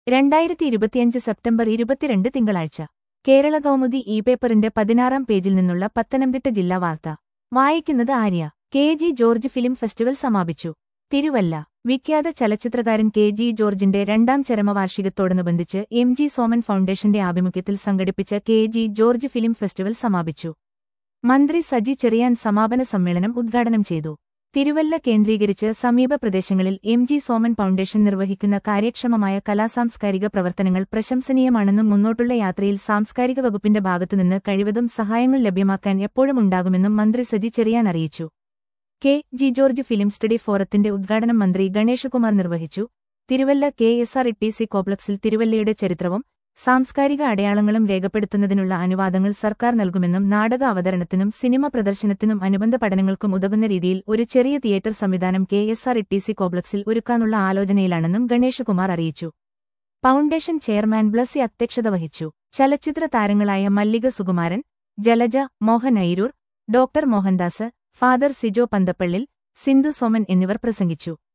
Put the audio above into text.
രണ്ടായിരത്തി ഇരുപത്തിയഞ്ച് സെപ്റ്റംബർ ഇരുപത്തിരണ്ട് തിങ്കളാഴ്ച കേരള കൗമുദി ഇ പേപ്പറിന്റെ പതിനാറാം പേജിൽ നിന്നുള്ള പത്തനംതിട്ട ജില്ലാ വാർത്ത വായിക്കുന്നത് Arya K G George film festival സമാപിച്ചു തിരുവല്ല വിഖ്യാത ചലച്ചിത്രകാരൻ കെ ജി ജോർജിന്റെ രണ്ടാം ചരമവാർഷികത്തോടനുബന്ധിച്ച് എം ജി സോമൻ ഫൗണ്ടേഷന്റെ ആഭിമുഖ്യത്തിൽ സംഘടിപ്പിച്ച K G George film festival സമാപിച്ചു മന്ത്രി സജി ചെറിയാൻ സമാപന സമ്മേളനം ഉദ്ഘാടനം ചെയ്തു തിരുവല്ല കേന്ദ്രീകരിച്ച് സമീപ പ്രദേശങ്ങളിൽ എം ജി സോമൻ ഫൗണ്ടേഷൻ നിർവഹിക്കുന്ന കാര്യക്ഷമമായ കലാസാംസ്കാരിക പ്രവർത്തനങ്ങൾ പ്രശംസനീയമാണെന്നും മുന്നോട്ടുള്ള യാത്രയിൽ സാംസ്കാരിക വകുപ്പിന്റെ ഭാഗത്തുനിന്ന് കഴിവതും സഹായങ്ങൾ ലഭ്യമാക്കാൻ എപ്പോഴും ഉണ്ടാകുമെന്നും മന്ത്രി സജി ചെറിയാൻ അറിയിച്ചു K G George film study ഫോറത്തിന്റെ ഉദ്ഘാടനം മന്ത്രി ഗണേഷകുമാർ നിർവഹിച്ചു Thiruvalla K S R T C കോംപ്ലക്സിൽ തിരുവല്ലയുടെ ചരിത്രവും സാംസ്കാരിക അടയാളങ്ങളും രേഖപ്പെടുത്തുന്നതിനുള്ള അനുവാദങ്ങൾ സർക്കാർ നൽകുമെന്നും നാടക അവതരണത്തിനും സിനിമ പ്രദർശനത്തിനും അനുബന്ധ പഠനങ്ങൾക്കും ഉതകുന്ന രീതിയിൽ ഒരു ചെറിയ തിയേറ്റർ സംവിധാനം K S R T C കോംപ്ലക്സിൽ ഒരുക്കാനുള്ള ആലോചനയിലാണെന്നും ഗണേഷകുമാർ അറിയിച്ചു ഫൗണ്ടേഷൻ ചെയർമാൻ ബ്ലസി അധ്യക്ഷത വഹിച്ചു ചലച്ചിത്ര താരങ്ങളായ മല്ലിക സുകുമാരൻ ജലജ മോഹൻ ഐരൂർ ഡോക്ടർ മോഹൻദാസ് ഫാദർ സിജോ പന്തപ്പള്ളിൽ സിന്ധു സോമൻ എന്നിവർ പ്രസംഗിച്ചു